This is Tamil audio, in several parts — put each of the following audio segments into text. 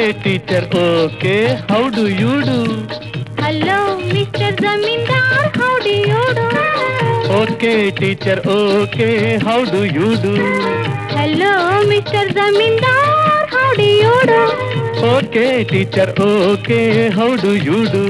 teacher, okay. How do you do? Hello, Mr. Zamindar, how do you do? Okay, teacher, okay. How do you do? Hello, Mr. Zamindar, how do you do? Okay, teacher, okay. How do you do?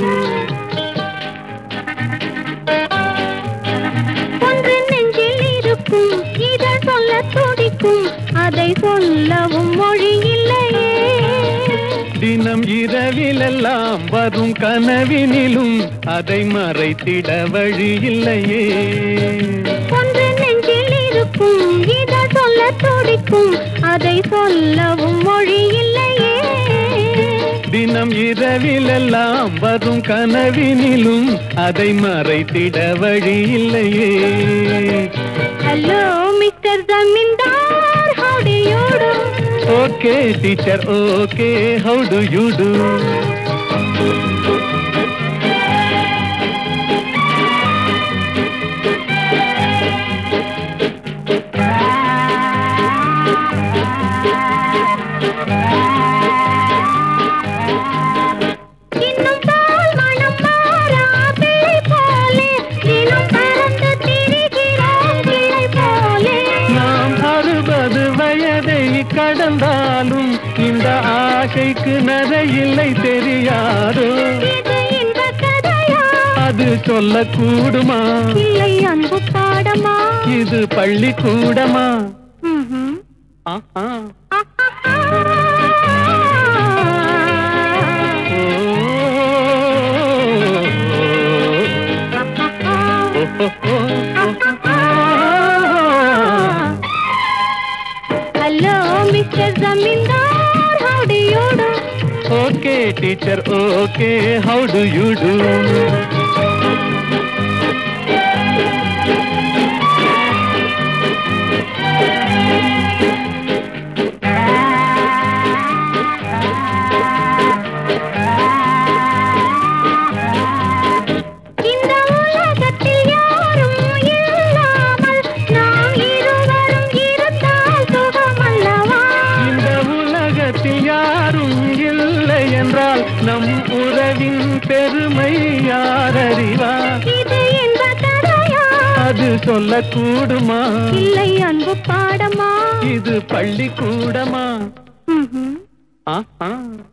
ஒன்று நெஞ்சில் இருக்கும் இதழ் சொல்ல துடிக்கும் அதை சொல்லவும் மொழி இல்லையே தினம் இரவிலெல்லாம் வரும் கனவினிலும் அதை மறைத்திட வழி இல்லையே ஒன்று நெஞ்சில் இருக்கும் இதழ் சொல்ல துடிக்கும் அதை சொல்லவும் மொழி இல்லையே தினம் இரவிலெல்லாம் வரும் கனவினிலும் அதை மறைத்திட வழி இல்லையே hello mister zamindar how do you do okay teacher okay how do you do இன்னும் பால் மனம் மாறாதே போலே தினம் பறந்து திரிகிறோம் கிளை போலே நாம் அறுபது வயதை கடந்தாலும் இந்த ஆசைக்கு நரையில்லை தெரியாதோ இது இந்த கதையா அது சொல்லக்கூடுமா இல்லை அன்பு பாடமா இது பள்ளிக்கூடமா ம்ஹும். ஆஹா. ஓ. Hello mister zamindar how do you do okay teacher okay how do you do இந்த உலகத்தில் யாரும் இல்லாமல் நாம் இருவரும் இருந்தால் சுகமல்லவா இந்த உலகத்தில் யாரும் இல்லை என்றால் நம் உறவின் பெருமை யார் அறிவார் இது இந்த கதையா அது சொல்லக்கூடுமா இல்லை அன்பு பாடமா இது பள்ளிக்கூடமா ம்ஹும். ஆஹா